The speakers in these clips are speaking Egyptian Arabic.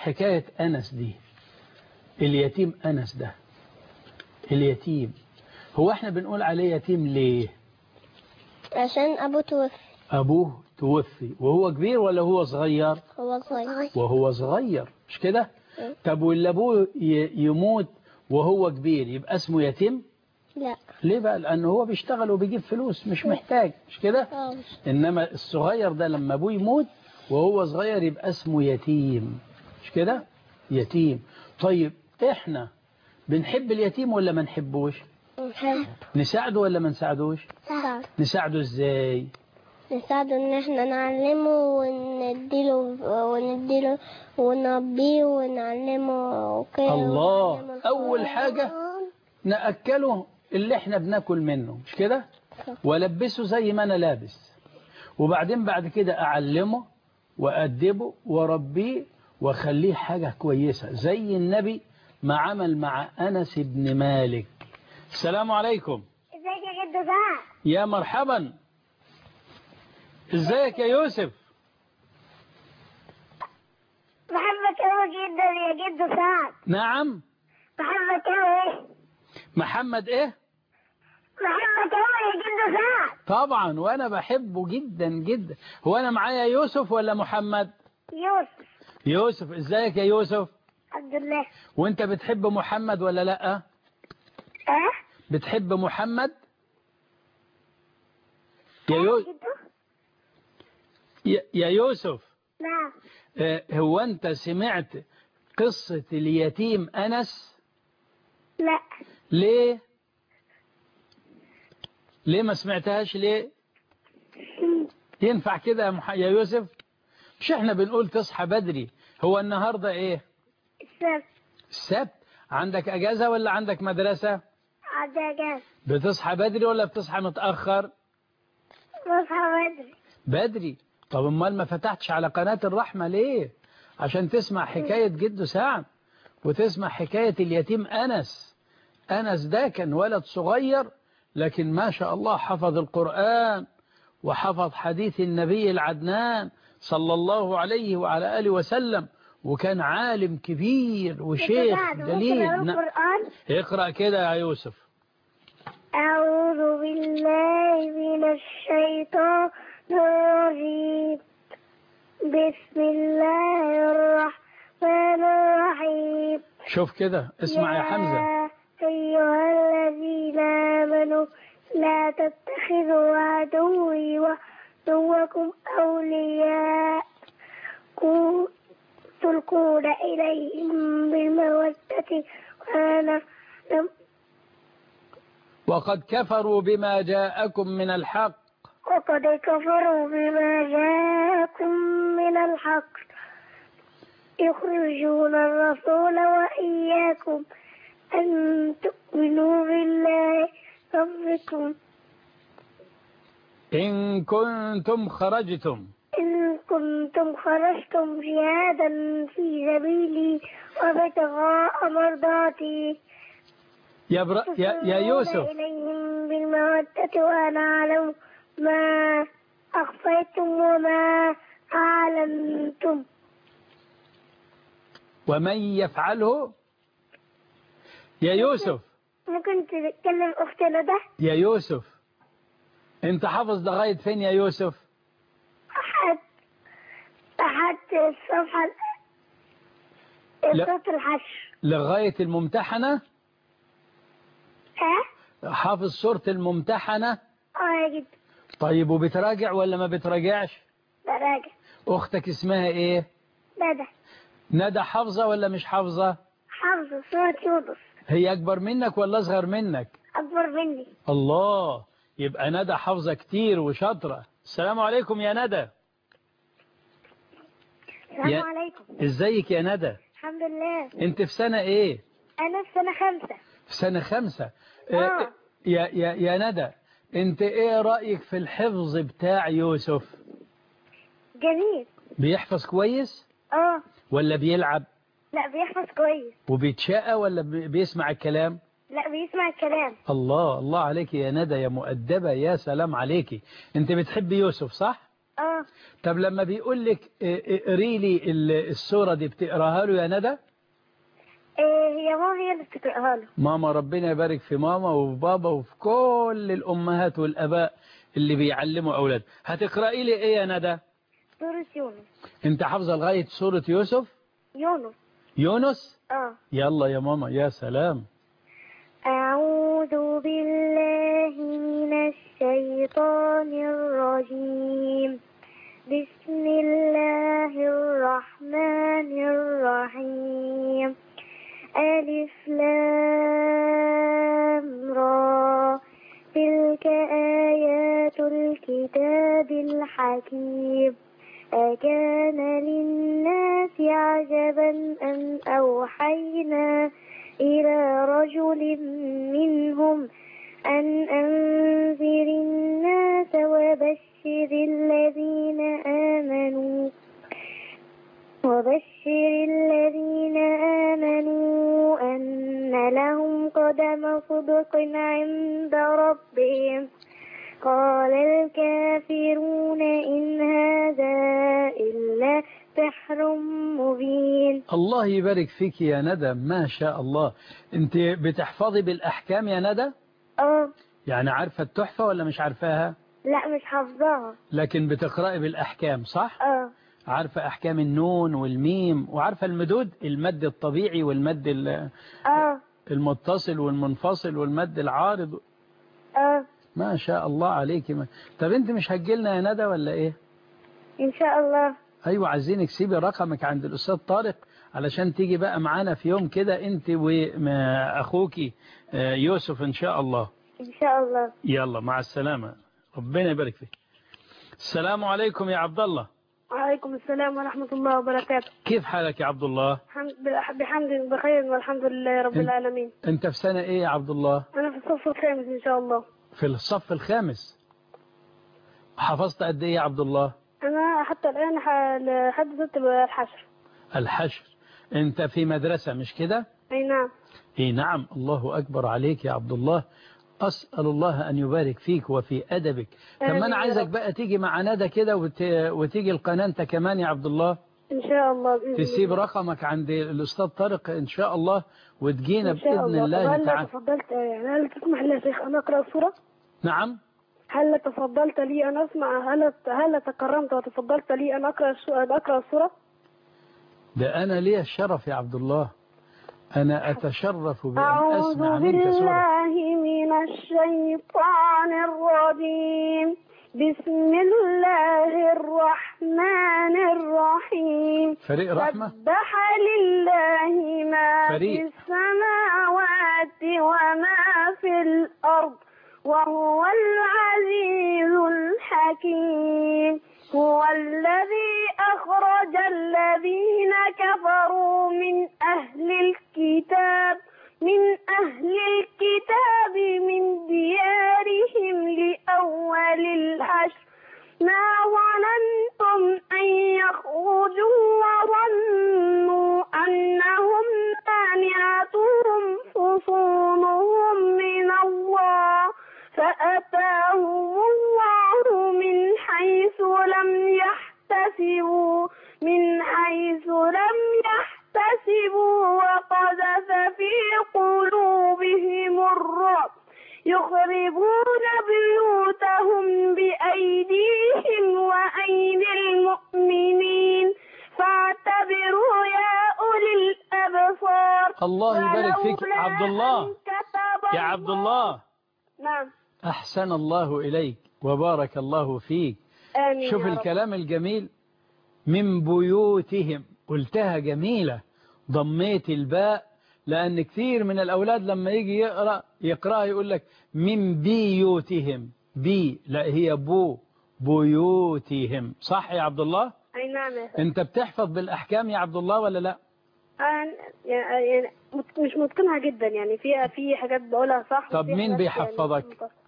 حكاية أنس دي اليتيم أنس ده اليتيم هو احنا بنقول عليه يتيم ليه عشان أبو توفي أبوه توفي وهو كبير ولا هو صغير هو صغير وهو صغير مش كده إيه. طب واللي أبوه ي- يموت وهو كبير يبقى اسمه يتيم لا ليه بقى لأنه هو بيشتغل وبيجيب فلوس مش محتاج مش كده اه مش إنما الصغير ده لما أبوه يموت وهو صغير يبقى اسمه يتيم مش كده يتيم طيب إحنا بنحب اليتيم ولا ما نحبوش نحب نساعده ولا ما نساعدوش نساعد نساعده إزاي نساعده إن احنا نعلمه ونديله ونديله ونربيه ونعلمه وكده الله. ونعلمه أول القرآن. حاجة نأكله اللي احنا بناكل منه مش كده صح. ولبسه زي ما أنا لابس وبعدين بعد كده أعلمه وأدبه وربيه وأخليه حاجة كويسة زي النبي ما عمل مع أنس بن مالك السلام عليكم ازيك يا جد سعد يا مرحبا ازيك يا يوسف بحبك قوي جدا يا جد سعد نعم بحبك قوي محمد ايه بحبك قوي يا جد سعد طبعا وانا بحبه جدا جدا هو انا معايا يوسف ولا محمد يوسف يوسف ازيك يا يوسف عبد الله وانت بتحب محمد ولا لا اه بتحب محمد يا, يو... جدو يا- يا يوسف نعم آه، هو انت سمعت قصة اليتيم انس لا ليه ليه ما سمعتهاش ليه ينفع كده يا, مح... يا يوسف مش احنا بنقول تصحى بدري هو النهاردة ايه السبت السبت عندك اجازة ولا عندك مدرسة عداجات بتصحى بدري ولا بتصحى متأخر بصحى بدري بدري طب امال ما فتحتش على قناة الرحمة ليه عشان تسمع حكاية جده سعد وتسمع حكاية اليتيم أنس أنس ده كان ولد صغير لكن ما شاء الله حفظ القرآن وحفظ حديث النبي العدنان صلى الله عليه وعلى آله وسلم وكان عالم كبير وشيخ جليل نعم. القرآن اقرأ كده يا يوسف أعوذ بالله من الشيطان الرجيم بسم الله الرحمن الرحيم شوف كده اسمع يا حمزة يا أيها الذين آمنوا لا تتخذوا عدوي وعدوكم أولياء كو- تلقون إليهم بالمودة وأنا لم وقد كفروا بما جاءكم من الحق وقد كفروا بما جاءكم من الحق يخرجون الرسول وإياكم أن تؤمنوا بالله ربكم إن كنتم خرجتم إن كنتم خرجتم جهادا في سبيلي وابتغاء مرضاتي يا, بر... يا, يا يوسف إليهم بالمودة وأنا أعلم ما أخفيتم وما أعلنتم ومن يفعله يا يوسف ممكن تتكلم أختنا ده يا يوسف انت حافظ لغاية فين يا يوسف أحد أحد الصفحة لا. صوت الحشر لغاية الممتحنة ها؟ حافظ سورة الممتحنة اه يا جد طيب وبتراجع ولا ما بتراجعش براجع اختك اسمها ايه بدأ ندى حافظة ولا مش حافظة حافظ سورة يونس هي اكبر منك ولا اصغر منك أكبر مني الله يبقى ندى حافظة كتير وشاطرة السلام عليكم يا ندى السلام يا- عليكم ازيك يا ندى الحمد لله انت في سنة ايه أنا في سنة خمسة في سنة خمسة آه. آه، يا, يا, يا ندى انت ايه رأيك في الحفظ بتاع يوسف جميل بيحفظ كويس اه ولا بيلعب لا بيحفظ كويس وبيتشقى ولا بي- بيسمع الكلام لا بيسمع الكلام الله الله عليك يا ندى يا مؤدبة يا سلام عليكي انت بتحب يوسف صح اه طب لما بيقول لك اقري لي ال- السورة دي بتقراها له يا ندى إيه هي ماما هي اللي بتقراها له ماما ربنا يبارك في ماما وفي بابا وفي كل الأمهات والأباء اللي بيعلموا أولاد هتقرأي لي إيه يا ندى سورة يونس أنت حافظة لغاية سورة يوسف يونس يونس اه يلا يا ماما يا سلام أعوذ بالله من الشيطان الرجيم بسم الله الرحمن الرحيم ألف لام را تلك آيات الكتاب الحكيم أكان للناس عجبا أن أوحينا إلى رجل منهم أن أنذر الناس وبشر الذين آمنوا وبشر الذين آمنوا أن لهم قدم صدق عند ربهم قال الكافرون إن هذا إلا سحر مبين الله يبارك فيك يا ندى ما شاء الله أنت بتحفظي بالأحكام يا ندى اه يعني عارفة التحفة ولا مش عارفاها لا مش حافظاها لكن بتقرأي بالأحكام صح اه عارفة أحكام النون والميم وعارفة المدود المد الطبيعي والمد ال- اه المتصل والمنفصل والمد العارض اه ما شاء الله عليك ما. طب انت مش هتجيلنا يا ندى ولا ايه إن شاء الله ايوه عايزينك سيبي رقمك عند الاستاذ طارق علشان تيجي بقى معانا في يوم كده انت واخوكي يوسف ان شاء الله إن شاء الله يلا مع السلامة ربنا يبارك فيك السلام عليكم يا عبد الله وعليكم السلام ورحمة الله وبركاته كيف حالك يا عبد الله حمد بحمد بخير والحمد لله رب إن- العالمين انت في سنة ايه يا عبد الله أنا في الصف الخامس إن شاء الله في الصف الخامس حفظت قد ايه يا عبد الله أنا حتى الآن ح- لحد ست الحشر الحشر انت في مدرسة مش كده أي نعم اي نعم الله اكبر عليك يا عبد الله اسال الله ان يبارك فيك وفي ادبك طب آمين ما انا يا عايزك رب. بقى تيجي مع ندى كده وت... وتيجي القناه انت كمان يا عبد الله إن شاء الله بإذن تسيب الله. رقمك عند الاستاذ طارق ان شاء الله وتجينا إن شاء باذن الله الله هل تعالى تفضلت يعني هل تسمح لي يا شيخ أن أقرأ السورة؟ نعم هل تفضلت لي أن أسمع هل هل تكرمت وتفضلت لي أن أقرأ السو- أن أقرأ السورة؟ ده انا لي الشرف يا عبد الله انا اتشرف بان أعوذ اسمع منك سوره بالله من الشيطان الرجيم بسم الله الرحمن الرحيم فريق رحمه سبح لله ما فريق. في السماوات وما في الأرض وهو العزيز الحكيم هو الذي أخرج الذين كفروا من أهل الكتاب من أهل الكتاب من ديارهم لأول الحشر ما ظننتم أن يخرجوا وظنوا أنهم مانعتهم حصونهم من الله فأتاهم الله من حيث لم يحتسبوا من حيث لم يحتسبوا وقذف في قلوبهم الرعب يخربون بيوتهم بأيديهم وأيدي المؤمنين فاعتبروا يا أولي الأبصار الله يبارك فيك ولولا عبد الله أن كتب يا عبد الله نعم احسن الله اليك وبارك الله فيك آمين شوف يا رب. الكلام الجميل من بيوتهم قلتها جميلة ضميت الباء لأن كثير من الأولاد لما يجي يقرأ يقرأ يقول لك من بيوتهم بي لا هي بو بيوتهم صح يا عبد الله أي نعم يا انت بتحفظ بالأحكام يا عبد الله ولا لا أنا- يعني يعني مت- مش متقنها جدا يعني في في حاجات بقولها صح طب وفي مين حاجات يعني بيحفظك؟ مش متقنة.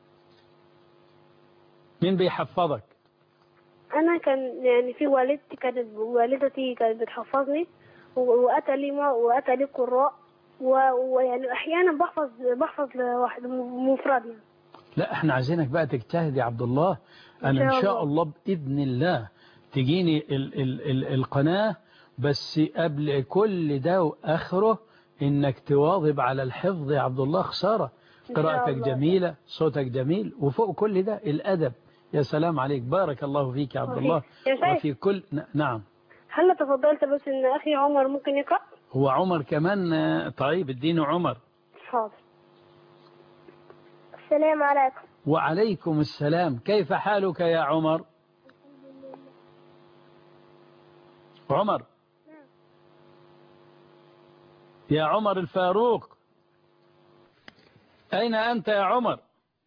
مين بيحفظك انا كان يعني في والدتي كانت والدتي كانت بتحفظني و- واتى لي ما- واتى لي قراء و- ويعني احيانا بحفظ بحفظ لواحد م- مفرد يعني لا احنا عايزينك بقى تجتهد يا عبد الله انا إن ان شاء شاء الله. الله باذن الله تجيني ال ال ال القناه بس قبل كل ده واخره انك تواظب على الحفظ يا عبد الله خساره إن شاء قراءتك الله. جميله صوتك جميل وفوق كل ده الادب يا سلام عليك بارك الله فيك يا عبد الله يا شيخ. وفي كل ن- نعم هل تفضلت بس ان اخي عمر ممكن يقرأ هو عمر كمان آه، طيب اديني عمر حاضر السلام عليكم وعليكم السلام كيف حالك يا عمر عمر يا عمر الفاروق أين أنت يا عمر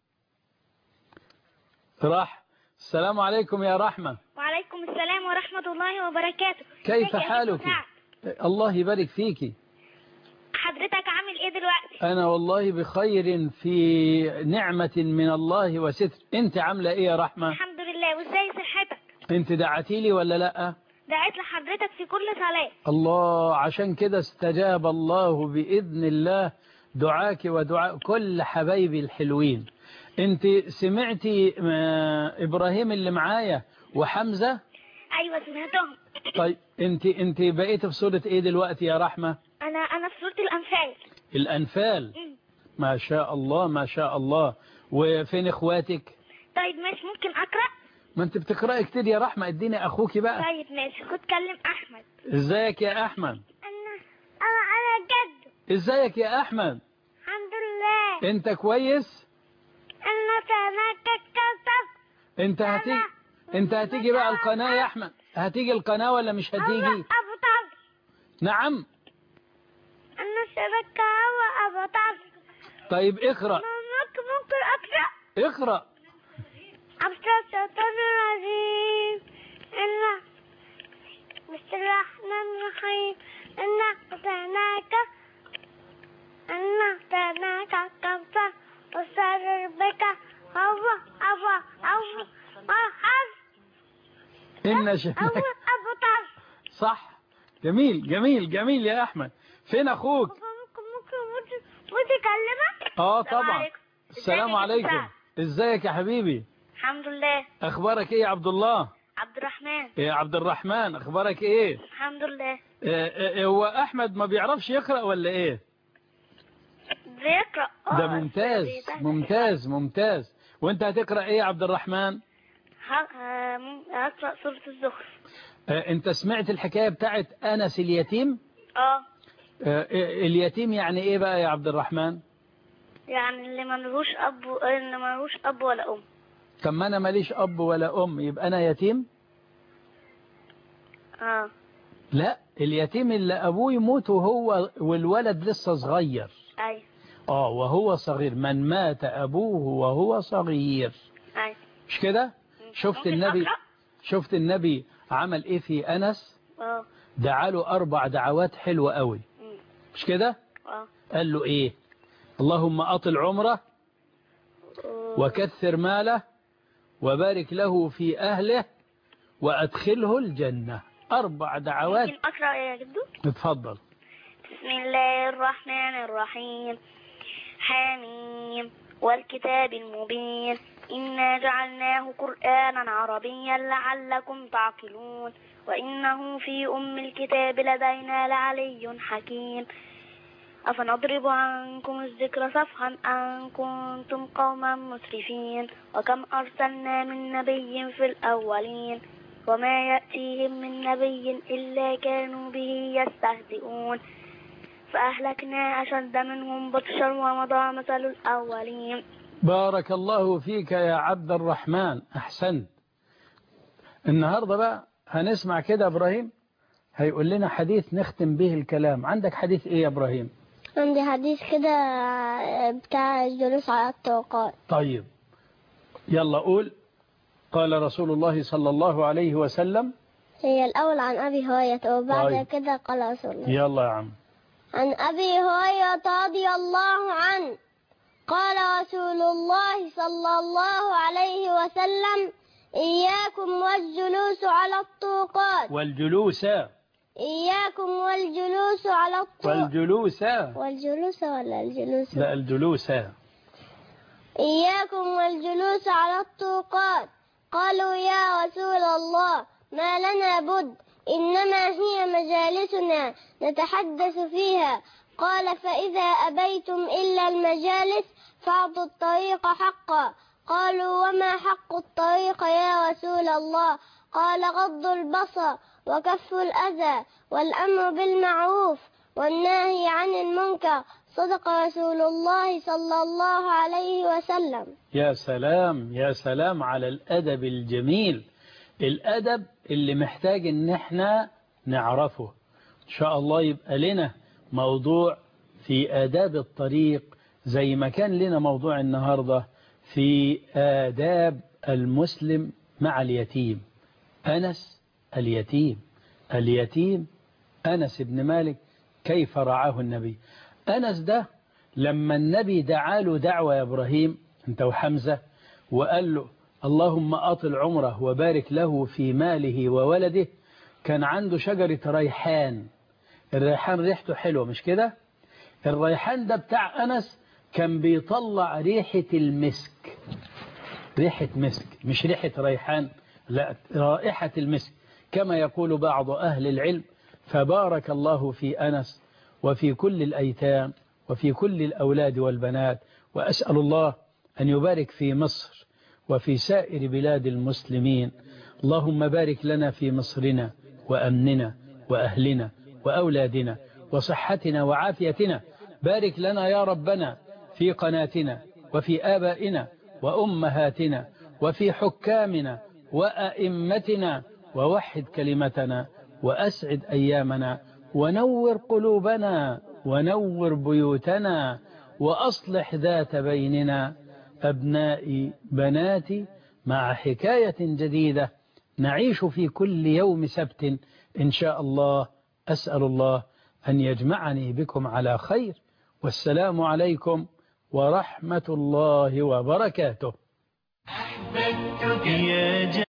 راح السلام عليكم يا رحمة وعليكم السلام ورحمة الله وبركاته كيف ازيك يا حالك أستاذ سعد؟ الله يبارك فيكي حضرتك عامل ايه دلوقتي أنا والله بخير في نعمة من الله وستر أنت عاملة إيه يا رحمة الحمد لله وازاي صحتك أنت دعتي لي ولا لأ دعيت لحضرتك في كل صلاة الله عشان كده استجاب الله بإذن الله دعاك ودعاء كل حبايبي الحلوين انت سمعتي آه، إبراهيم اللي معايا وحمزة ايوه سمعتهم طيب انت انت بقيت في سورة ايه دلوقتي يا رحمة انا انا في سورة الانفال الأنفال مم. ما شاء الله ما شاء الله وفين اخواتك طيب ماشي ممكن اقرأ ما انت بتقرأي كتير يا رحمة اديني اخوكي بقى طيب ماشي خد كلم احمد ازيك يا احمد انا انا انا جد ازيك يا احمد الحمد لله انت كويس انا سمعتك كتب انت هتيجي انت هتيجي بقى القناة يا احمد هتيجي القناة ولا مش هتيجي ابو طارق نعم انا شبكة ابو طارق طيب اقرأ ممكن ممكن اقرأ اقرأ عبد الشيطان الرجيم إن بسم الرحمن الرحيم إن أعطيناك إن أعطيناك كوثر وسر بك هو أبو أبو أحد ان أبو شئناك أبو طرف صح جميل جميل جميل يا احمد فين اخوك ممكن ممكن ممكن ممكن أكلمك اه السلام طبعا عليكم. السلام ازيك يا عليكم سعد؟ ازيك يا حبيبي الحمد لله اخبارك ايه يا عبد الله عبد الرحمن يا عبد الرحمن اخبارك ايه الحمد لله اه، اه، هو احمد ما بيعرفش يقرأ ولا ايه بيقرأ ده آه، ممتاز بيتهيألي. ممتاز ممتاز وانت هتقرأ ايه يا عبد الرحمن ه- ه- مم- هقرأ سورة الزخرف اه، انت سمعت الحكاية بتاعت انس اليتيم اه اه، اه، اليتيم يعني ايه بقى يا عبد الرحمن يعني اللي ملهوش اب و- اللي ملهوش اب ولا ام طب ما انا ماليش اب ولا ام يبقى انا يتيم اه لا اليتيم اللي ابوه يموت وهو والولد لسه صغير ايوه اه وهو صغير من مات ابوه وهو صغير ايوه مش كده شفت ممكن النبي أقرأ؟ شفت النبي عمل ايه في انس اه دعاله اربع دعوات حلوة قوي مم. مش كده اه قال له ايه اللهم اطل عمره وكثر ماله وبارك له في اهله وادخله الجنة اربع دعوات ممكن اقرا يا جدو اتفضل بسم الله الرحمن الرحيم حميم والكتاب المبين إنا جعلناه قرآنا عربيا لعلكم تعقلون وإنه في أم الكتاب لدينا لعلي حكيم أفنضرب عنكم الذكر صفحا أن كنتم قوما مسرفين وكم أرسلنا من نبي في الأولين وما يأتيهم من نبي إلا كانوا به يستهزئون فأهلكنا أشد منهم بطشا ومضى مثل الأولين بارك الله فيك يا عبد الرحمن أحسنت النهاردة بقى هنسمع كده إبراهيم هيقول لنا حديث نختم به الكلام عندك حديث إيه يا إبراهيم عندي حديث كده بتاع الجلوس على الطوقات طيب يلا قول قال رسول الله صلى الله عليه وسلم هي الأول عن أبي هريرة وبعد طيب. كده قال رسول الله يلا يا عم عن أبي هريرة رضي الله عنه قال رسول الله صلى الله عليه وسلم إياكم والجلوس على الطوقات والجلوس إياكم والجلوس على الطوقات والجلوس والجلوس ولا الجلوس لا الجلوس إياكم والجلوس على الطوقات قالوا يا رسول الله ما لنا بد إنما هي مجالسنا نتحدث فيها قال فإذا أبيتم إلا المجالس فاعطوا الطريق حقا قالوا وما حق الطريق يا رسول الله قال غض البصر وكف الأذى والأمر بالمعروف والنهي عن المنكر صدق رسول الله صلى الله عليه وسلم يا سلام يا سلام على الأدب الجميل الأدب اللي محتاج ان احنا نعرفه ان شاء الله يبقى لنا موضوع في آداب الطريق زي ما كان لنا موضوع النهاردة في آداب المسلم مع اليتيم أنس اليتيم اليتيم أنس بن مالك كيف رعاه النبي أنس ده لما النبي دعا له دعوة يا إبراهيم أنت وحمزة وقال له اللهم أطل عمره وبارك له في ماله وولده كان عنده شجرة ريحان الريحان ريحته حلوة مش كده الريحان ده بتاع أنس كان بيطلع ريحة المسك ريحة مسك مش ريحة ريحان لا رائحة المسك كما يقول بعض أهل العلم فبارك الله في أنس وفي كل الأيتام وفي كل الأولاد والبنات وأسأل الله أن يبارك في مصر وفي سائر بلاد المسلمين اللهم بارك لنا في مصرنا وأمننا وأهلنا وأولادنا وصحتنا وعافيتنا بارك لنا يا ربنا في قناتنا وفي آبائنا وأمهاتنا وفي حكامنا وأئمتنا ووحد كلمتنا وأسعد أيامنا ونور قلوبنا ونور بيوتنا وأصلح ذات بيننا أبنائي بناتي مع حكاية جديدة نعيش في كل يوم سبت إن شاء الله أسأل الله أن يجمعني بكم على خير والسلام عليكم ورحمة الله وبركاته يا